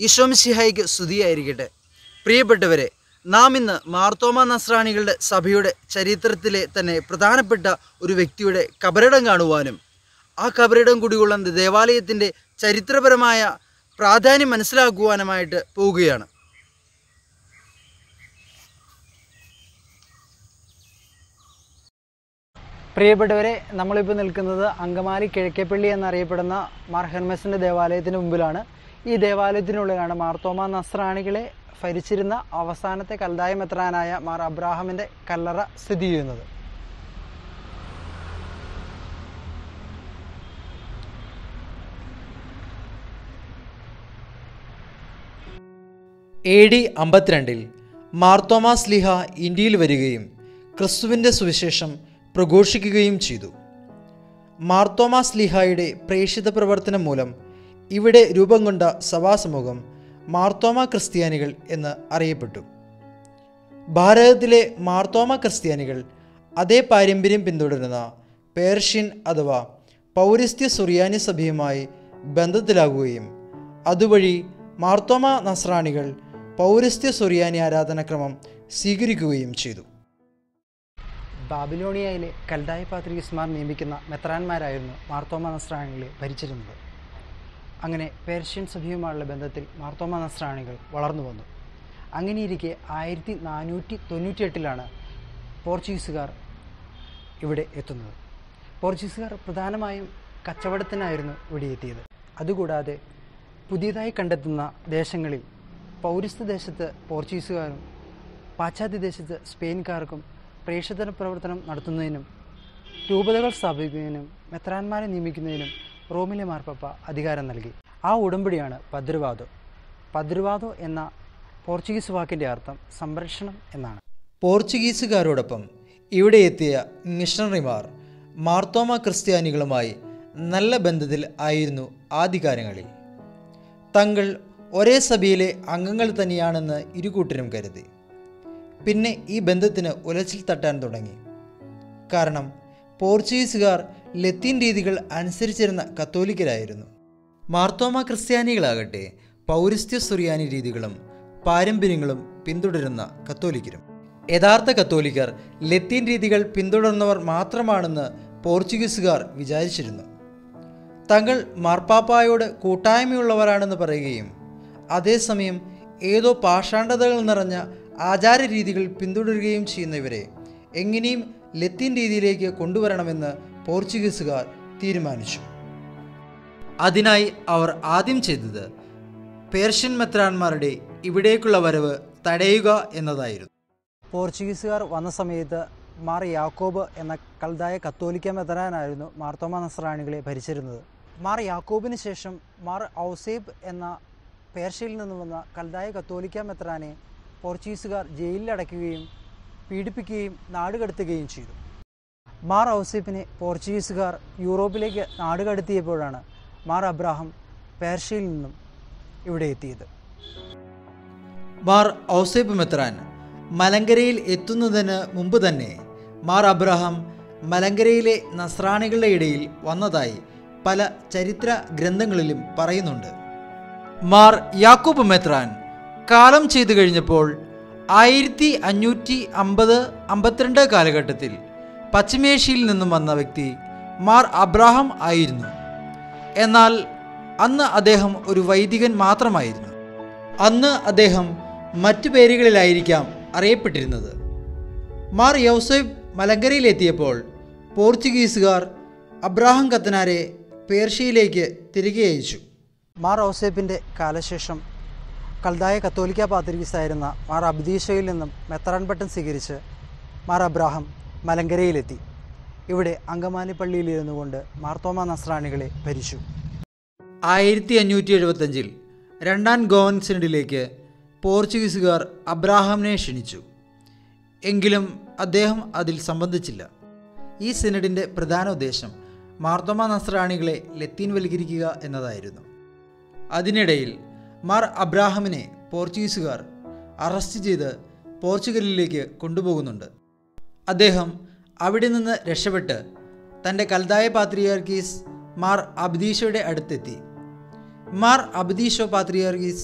ഈശോമിശിഹായിക്ക് സ്തുതിയായിരിക്കട്ടെ പ്രിയപ്പെട്ടവരെ നാം ഇന്ന് മാർത്തോമ നസ്രാണികളുടെ സഭയുടെ ചരിത്രത്തിലെ തന്നെ പ്രധാനപ്പെട്ട ഒരു വ്യക്തിയുടെ കബറിടം കാണുവാനും ആ കബറിടം കുടികൊള്ളുന്ന ദേവാലയത്തിൻ്റെ ചരിത്രപരമായ പ്രാധാന്യം മനസ്സിലാക്കുവാനുമായിട്ട് പോവുകയാണ് പ്രിയപ്പെട്ടവരെ നമ്മളിപ്പോൾ നിൽക്കുന്നത് അങ്കമാലി കിഴക്കേപ്പള്ളി എന്നറിയപ്പെടുന്ന മാർ ഹെർമസിൻ്റെ ദേവാലയത്തിന് മുമ്പിലാണ് ഈ ദേവാലയത്തിനുള്ളിലാണ് മാർത്തോമ നസ്രാണികളെ ഭരിച്ചിരുന്ന അവസാനത്തെ കൽദായ മെത്രാനായ മാർ അബ്രാഹമിൻ്റെ കല്ലറ സ്ഥിതി ചെയ്യുന്നത് എ ഡി അമ്പത്തിരണ്ടിൽ മാർത്തോമാസ് ലിഹ ഇന്ത്യയിൽ വരികയും ക്രിസ്തുവിൻ്റെ സുവിശേഷം പ്രഘോഷിക്കുകയും ചെയ്തു മാർത്തോമാസ് ലിഹായുടെ പ്രേക്ഷിത പ്രവർത്തനം മൂലം ഇവിടെ രൂപം കൊണ്ട സഭാസമൂഹം മാർത്തോമ ക്രിസ്ത്യാനികൾ എന്ന് അറിയപ്പെട്ടു ഭാരതത്തിലെ മാർത്തോമ ക്രിസ്ത്യാനികൾ അതേ പാരമ്പര്യം പിന്തുടരുന്ന പേർഷ്യൻ അഥവാ പൗരസ്ത്യ സുറിയാനി സഭയുമായി ബന്ധത്തിലാകുകയും അതുവഴി മാർത്തോമ നസ്രാണികൾ പൗരസ്ത്യ സുറിയാനി ആരാധനാക്രമം സ്വീകരിക്കുകയും ചെയ്തു ബാബിലോണിയയിലെ കൽദായ പാത്രികസ്മാർ നിയമിക്കുന്ന മെത്രാന്മാരായിരുന്നു മാർത്തോമ നസ്രാണികളെ ഭരിച്ചിരുന്നത് അങ്ങനെ പേർഷ്യൻ സഭയുമായുള്ള ബന്ധത്തിൽ മാർത്തോമ നസ്രാണികൾ വളർന്നു വന്നു അങ്ങനെയിരിക്കെ ആയിരത്തി നാനൂറ്റി തൊണ്ണൂറ്റിയെട്ടിലാണ് പോർച്ചുഗീസുകാർ ഇവിടെ എത്തുന്നത് പോർച്ചുഗീസുകാർ പ്രധാനമായും കച്ചവടത്തിനായിരുന്നു ഇവിടെ എത്തിയത് അതുകൂടാതെ പുതിയതായി കണ്ടെത്തുന്ന ദേശങ്ങളിൽ പൗരസ്ത്യ ദേശത്ത് പോർച്ചുഗീസുകാരും പാശ്ചാത്യ ദേശത്ത് സ്പെയിൻകാർക്കും പ്രേക്ഷിത പ്രവർത്തനം നടത്തുന്നതിനും രൂപതകൾ സ്ഥാപിക്കുന്നതിനും മെത്രാന്മാരെ നിയമിക്കുന്നതിനും റോമിലെ മാർപ്പപ്പ അധികാരം നൽകി ആ ഉടമ്പടിയാണ് പദ്രുവാദോ പദ്രുവാദോ എന്ന പോർച്ചുഗീസ് വാക്കിൻ്റെ അർത്ഥം സംരക്ഷണം എന്നാണ് പോർച്ചുഗീസുകാരോടൊപ്പം ഇവിടെ എത്തിയ മിഷണറിമാർ മാർത്തോമ ക്രിസ്ത്യാനികളുമായി നല്ല ബന്ധത്തിൽ ആയിരുന്നു ആദ്യകാലങ്ങളിൽ തങ്ങൾ ഒരേ സഭയിലെ അംഗങ്ങൾ തന്നെയാണെന്ന് ഇരുകൂട്ടരും കരുതി പിന്നെ ഈ ബന്ധത്തിന് ഉലച്ചിൽ തട്ടാൻ തുടങ്ങി കാരണം പോർച്ചുഗീസുകാർ ലത്തീൻ രീതികൾ അനുസരിച്ചിരുന്ന കത്തോലിക്കരായിരുന്നു മാർത്തോമ ക്രിസ്ത്യാനികളാകട്ടെ പൗരസ്ത്യ സുറിയാനി രീതികളും പാരമ്പര്യങ്ങളും പിന്തുടരുന്ന കത്തോലിക്കരും യഥാർത്ഥ കത്തോലിക്കർ ലത്തീൻ രീതികൾ പിന്തുടർന്നവർ മാത്രമാണെന്ന് പോർച്ചുഗീസുകാർ വിചാരിച്ചിരുന്നു തങ്ങൾ മാർപ്പാപ്പായോട് കൂട്ടായ്മയുള്ളവരാണെന്ന് പറയുകയും അതേസമയം ഏതോ പാഷാണ്ഡതകൾ നിറഞ്ഞ ആചാരരീതികൾ പിന്തുടരുകയും ചെയ്യുന്നവരെ എങ്ങനെയും ലത്തീൻ രീതിയിലേക്ക് കൊണ്ടുവരണമെന്ന് പോർച്ചുഗീസുകാർ തീരുമാനിച്ചു അതിനായി അവർ ആദ്യം ചെയ്തത് പേർഷ്യൻ മെത്രാന്മാരുടെ ഇവിടേക്കുള്ള വരവ് തടയുക എന്നതായിരുന്നു പോർച്ചുഗീസുകാർ വന്ന സമയത്ത് മാർ യാക്കോബ് എന്ന കൽതായ കത്തോലിക്ക മെത്രാനായിരുന്നു മാർത്തോമ നസ്രാണികളെ ഭരിച്ചിരുന്നത് മാർ യാക്കോബിന് ശേഷം മാർ ഔസേബ് എന്ന പേർഷ്യയിൽ നിന്ന് വന്ന കൽതായ കത്തോലിക്ക മെത്രാനെ പോർച്ചുഗീസുകാർ ജയിലിലടയ്ക്കുകയും പീഡിപ്പിക്കുകയും നാടുകടത്തുകയും ചെയ്തു മാർ ഔസേപ്പിനെ പോർച്ചുഗീസുകാർ യൂറോപ്പിലേക്ക് നാടുകടത്തിയപ്പോഴാണ് മാർ അബ്രാഹം പേർഷ്യയിൽ നിന്നും ഇവിടെ എത്തിയത് മാർ ഔസേപ്പ് മെത്രാൻ മലങ്കരയിൽ എത്തുന്നതിന് മുമ്പ് തന്നെ മാർ അബ്രഹാം മലങ്കരയിലെ നസ്രാണികളുടെ ഇടയിൽ വന്നതായി പല ചരിത്ര ഗ്രന്ഥങ്ങളിലും പറയുന്നുണ്ട് മാർ യാക്കൂബ് മെത്രാൻ കാലം ചെയ്തു കഴിഞ്ഞപ്പോൾ ആയിരത്തി അഞ്ഞൂറ്റി അമ്പത് അമ്പത്തിരണ്ട് കാലഘട്ടത്തിൽ പശ്ചിമേഷ്യയിൽ നിന്നും വന്ന വ്യക്തി മാർ അബ്രാഹാം ആയിരുന്നു എന്നാൽ അന്ന് അദ്ദേഹം ഒരു വൈദികൻ മാത്രമായിരുന്നു അന്ന് അദ്ദേഹം മറ്റു പേരുകളിലായിരിക്കാം അറിയപ്പെട്ടിരുന്നത് മാർ യൗസേബ് മലങ്കരയിലെത്തിയപ്പോൾ പോർച്ചുഗീസുകാർ അബ്രാഹാം കത്തനാരെ പേർഷ്യയിലേക്ക് തിരികെ അയച്ചു മാർ ഔസേപ്പിൻ്റെ കാലശേഷം കൽതായ കത്തോലിക്ക പാത്രികീസായിരുന്ന മാർ അബ്ദീഷയിൽ നിന്നും മെത്രാൻ പട്ടം സ്വീകരിച്ച് മാർ അബ്രാഹം മലങ്കരയിലെത്തി ഇവിടെ അങ്കമാലി പള്ളിയിൽ ഇരുന്നു കൊണ്ട് മാർത്തോമ നസ്രാണികളെ ഭരിച്ചു ആയിരത്തി അഞ്ഞൂറ്റി എഴുപത്തഞ്ചിൽ രണ്ടാം ഗോവൻ സിനഡിലേക്ക് പോർച്ചുഗീസുകാർ അബ്രാഹാമിനെ ക്ഷണിച്ചു എങ്കിലും അദ്ദേഹം അതിൽ സംബന്ധിച്ചില്ല ഈ സിനഡിൻ്റെ പ്രധാന ഉദ്ദേശം മാർത്തോമ നസ്രാണികളെ ലത്തീൻവൽക്കരിക്കുക എന്നതായിരുന്നു അതിനിടയിൽ മാർ അബ്രാഹാമിനെ പോർച്ചുഗീസുകാർ അറസ്റ്റ് ചെയ്ത് പോർച്ചുഗലിലേക്ക് കൊണ്ടുപോകുന്നുണ്ട് അദ്ദേഹം അവിടെ നിന്ന് രക്ഷപ്പെട്ട് തൻ്റെ കൽതായ പാത്രിയാർക്കീസ് മാർ അബ്ദീഷയുടെ അടുത്തെത്തി മാർ അബ്ദീഷോ പാത്രിയാർക്കീസ്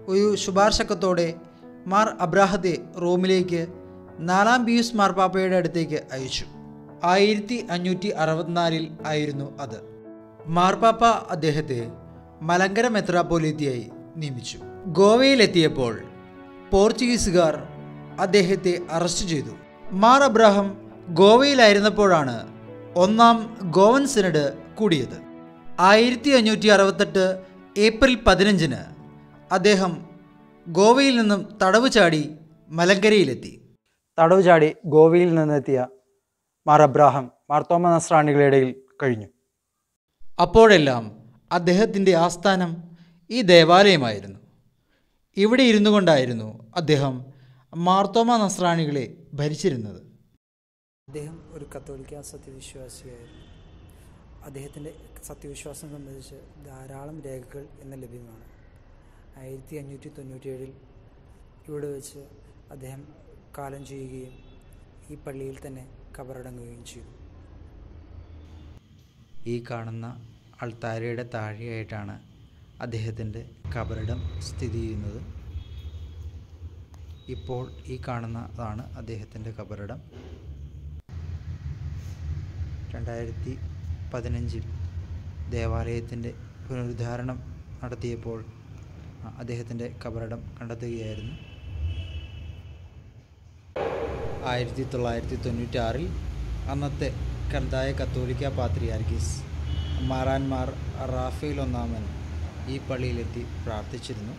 ഒരു ശുപാർശക്കത്തോടെ മാർ അബ്രാഹത്തെ റോമിലേക്ക് നാലാം പിയൂസ് മാർപ്പാപ്പയുടെ അടുത്തേക്ക് അയച്ചു ആയിരത്തി അഞ്ഞൂറ്റി അറുപത്തിനാലിൽ ആയിരുന്നു അത് മാർപ്പാപ്പ അദ്ദേഹത്തെ മലങ്കര മെത്രാപ്പോലിത്തിയായി നിയമിച്ചു ഗോവയിലെത്തിയപ്പോൾ പോർച്ചുഗീസുകാർ അദ്ദേഹത്തെ അറസ്റ്റ് ചെയ്തു മാർ അബ്രാഹം ഗോവയിലായിരുന്നപ്പോഴാണ് ഒന്നാം ഗോവൻ സിനഡ് കൂടിയത് ആയിരത്തി അഞ്ഞൂറ്റി അറുപത്തെട്ട് ഏപ്രിൽ പതിനഞ്ചിന് അദ്ദേഹം ഗോവയിൽ നിന്നും തടവ് ചാടി മലങ്കരയിലെത്തി തടവ് ചാടി ഗോവയിൽ നിന്നെത്തിയ മാർ അബ്രാഹം മാർത്തോമ നസ്രാണികളുടെ ഇടയിൽ കഴിഞ്ഞു അപ്പോഴെല്ലാം അദ്ദേഹത്തിൻ്റെ ആസ്ഥാനം ഈ ദേവാലയമായിരുന്നു ഇവിടെ ഇരുന്നു കൊണ്ടായിരുന്നു അദ്ദേഹം മാർത്തോമ നസ്രാണികളെ ഭരിച്ചിരുന്നത് അദ്ദേഹം ഒരു കത്തോലിക്ക സത്യവിശ്വാസിയായിരുന്നു അദ്ദേഹത്തിൻ്റെ സത്യവിശ്വാസം സംബന്ധിച്ച് ധാരാളം രേഖകൾ ഇന്ന് ലഭ്യമാണ് ആയിരത്തി അഞ്ഞൂറ്റി തൊണ്ണൂറ്റിയേഴിൽ ഇവിടെ വെച്ച് അദ്ദേഹം കാലം ചെയ്യുകയും ഈ പള്ളിയിൽ തന്നെ കബറടങ്ങുകയും ചെയ്തു ഈ കാണുന്ന അൾത്താരയുടെ താഴെയായിട്ടാണ് അദ്ദേഹത്തിൻ്റെ കബറിടം സ്ഥിതി ചെയ്യുന്നത് ഇപ്പോൾ ഈ കാണുന്നതാണ് അദ്ദേഹത്തിൻ്റെ കബറിടം രണ്ടായിരത്തി പതിനഞ്ചിൽ ദേവാലയത്തിൻ്റെ പുനരുദ്ധാരണം നടത്തിയപ്പോൾ ആ, അദ്ദേഹത്തിൻ്റെ കബറിടം കണ്ടെത്തുകയായിരുന്നു ആയിരത്തി തൊള്ളായിരത്തി തൊണ്ണൂറ്റാറിൽ അന്നത്തെ കർദായ കത്തോലിക്ക പാത്രിയാർക്കിസ് മാറാൻമാർ റാഫേൽ ഒന്നാമൻ ഈ പള്ളിയിലെത്തി പ്രാർത്ഥിച്ചിരുന്നു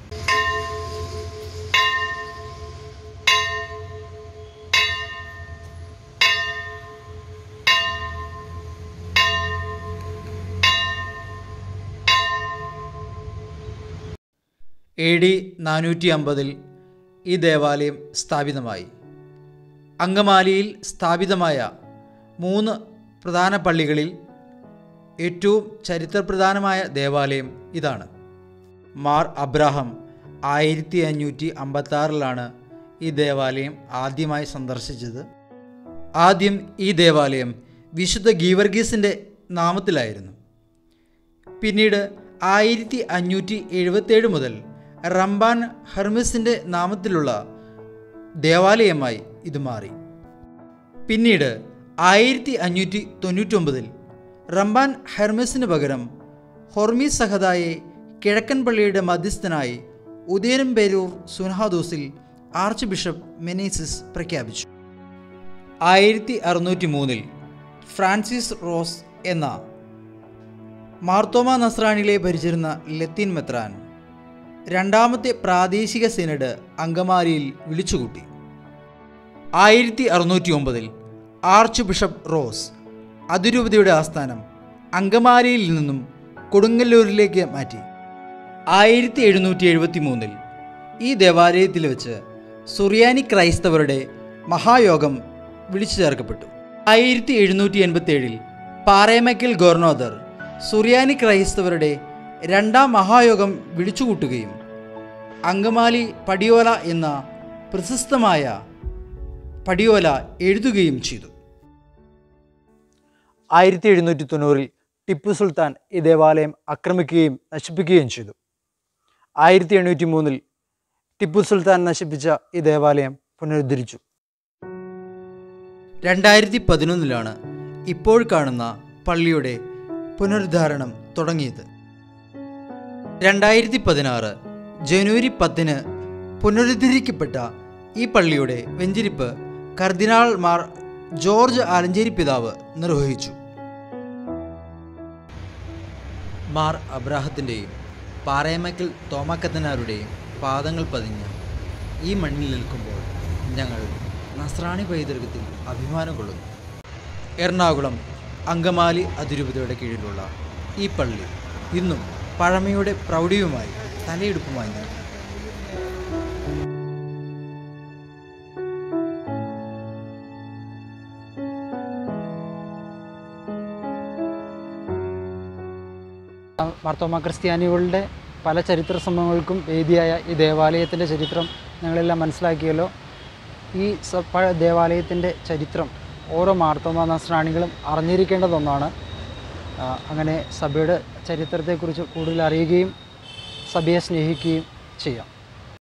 എ ഡി നാനൂറ്റി അമ്പതിൽ ഈ ദേവാലയം സ്ഥാപിതമായി അങ്കമാലിയിൽ സ്ഥാപിതമായ മൂന്ന് പ്രധാന പള്ളികളിൽ ഏറ്റവും ചരിത്രപ്രധാനമായ ദേവാലയം ഇതാണ് മാർ അബ്രാഹം ആയിരത്തി അഞ്ഞൂറ്റി അമ്പത്താറിലാണ് ഈ ദേവാലയം ആദ്യമായി സന്ദർശിച്ചത് ആദ്യം ഈ ദേവാലയം വിശുദ്ധ ഗീവർഗീസിൻ്റെ നാമത്തിലായിരുന്നു പിന്നീട് ആയിരത്തി അഞ്ഞൂറ്റി എഴുപത്തേഴ് മുതൽ റംബാൻ ഹെർമിസിൻ്റെ നാമത്തിലുള്ള ദേവാലയമായി ഇത് മാറി പിന്നീട് ആയിരത്തി അഞ്ഞൂറ്റി തൊണ്ണൂറ്റൊമ്പതിൽ റംബാൻ ഹെർമിസിന് പകരം ഹൊർമീസ് സഹദായെ കിഴക്കൻ പള്ളിയുടെ മധ്യസ്ഥനായി ഉദയനംപേരൂർ സുൻഹാദോസിൽ ആർച്ച് ബിഷപ്പ് മെനീസിസ് പ്രഖ്യാപിച്ചു ആയിരത്തി അറുന്നൂറ്റി മൂന്നിൽ ഫ്രാൻസിസ് റോസ് എന്ന മാർത്തോമ നസ്രാണികളെ ഭരിച്ചിരുന്ന ലത്തീൻ മെത്രാൻ രണ്ടാമത്തെ പ്രാദേശിക സിനഡ് അങ്കമാലിയിൽ വിളിച്ചുകൂട്ടി ആയിരത്തി അറുന്നൂറ്റി ഒമ്പതിൽ ആർച്ച് ബിഷപ്പ് റോസ് അതിരൂപതയുടെ ആസ്ഥാനം അങ്കമാലിയിൽ നിന്നും കൊടുങ്ങല്ലൂരിലേക്ക് മാറ്റി ആയിരത്തി എഴുന്നൂറ്റി എഴുപത്തി മൂന്നിൽ ഈ ദേവാലയത്തിൽ വെച്ച് സുറിയാനി ക്രൈസ്തവരുടെ മഹായോഗം വിളിച്ചു ചേർക്കപ്പെട്ടു ആയിരത്തി എഴുന്നൂറ്റി എൺപത്തി ഏഴിൽ പാറേമക്കൽ ഗവർണോദർ സുറിയാനി ക്രൈസ്തവരുടെ രണ്ടാം മഹായോഗം വിളിച്ചുകൂട്ടുകയും അങ്കമാലി പടിയോല എന്ന പ്രശസ്തമായ പടിയോല എഴുതുകയും ചെയ്തു ആയിരത്തി എഴുന്നൂറ്റി തൊണ്ണൂറിൽ ടിപ്പു സുൽത്താൻ ഈ ദേവാലയം ആക്രമിക്കുകയും നശിപ്പിക്കുകയും ചെയ്തു ആയിരത്തി എണ്ണൂറ്റി മൂന്നിൽ ടിപ്പു സുൽത്താൻ നശിപ്പിച്ച ഈ ദേവാലയം പുനരുദ്ധരിച്ചു രണ്ടായിരത്തി പതിനൊന്നിലാണ് ഇപ്പോൾ കാണുന്ന പള്ളിയുടെ പുനരുദ്ധാരണം തുടങ്ങിയത് രണ്ടായിരത്തി പതിനാറ് ജനുവരി പത്തിന് പുനരുദ്ധരിക്കപ്പെട്ട ഈ പള്ളിയുടെ വെഞ്ചിരിപ്പ് കർദിനാൾ മാർ ജോർജ് ആലഞ്ചേരി പിതാവ് നിർവഹിച്ചു മാർ അബ്രാഹത്തിൻ്റെയും പാറയമക്കൽ തോമാക്കത്തനാരുടെയും പാദങ്ങൾ പതിഞ്ഞ ഈ മണ്ണിൽ നിൽക്കുമ്പോൾ ഞങ്ങൾ നസ്രാണി പൈതൃകത്തിൽ അഭിമാനം കൊള്ളുന്നു എറണാകുളം അങ്കമാലി അതിരൂപതയുടെ കീഴിലുള്ള ഈ പള്ളി ഇന്നും പഴമയുടെ പ്രൗഢിയുമായി തലയെടുപ്പുമായി നിൽക്കുന്നു മാർത്തോമ ക്രിസ്ത്യാനികളുടെ പല ചരിത്ര സംഭവങ്ങൾക്കും വേദിയായ ഈ ദേവാലയത്തിൻ്റെ ചരിത്രം ഞങ്ങളെല്ലാം മനസ്സിലാക്കിയല്ലോ ഈ സ- പഴ- ദേവാലയത്തിൻ്റെ ചരിത്രം ഓരോ മാർത്തോമ നസ്രാണികളും അറിഞ്ഞിരിക്കേണ്ടത് ഒന്നാണ് ആ, അങ്ങനെ സഭയുടെ ചരിത്രത്തെക്കുറിച്ച് കൂടുതൽ അറിയുകയും സഭയെ സ്നേഹിക്കുകയും ചെയ്യാം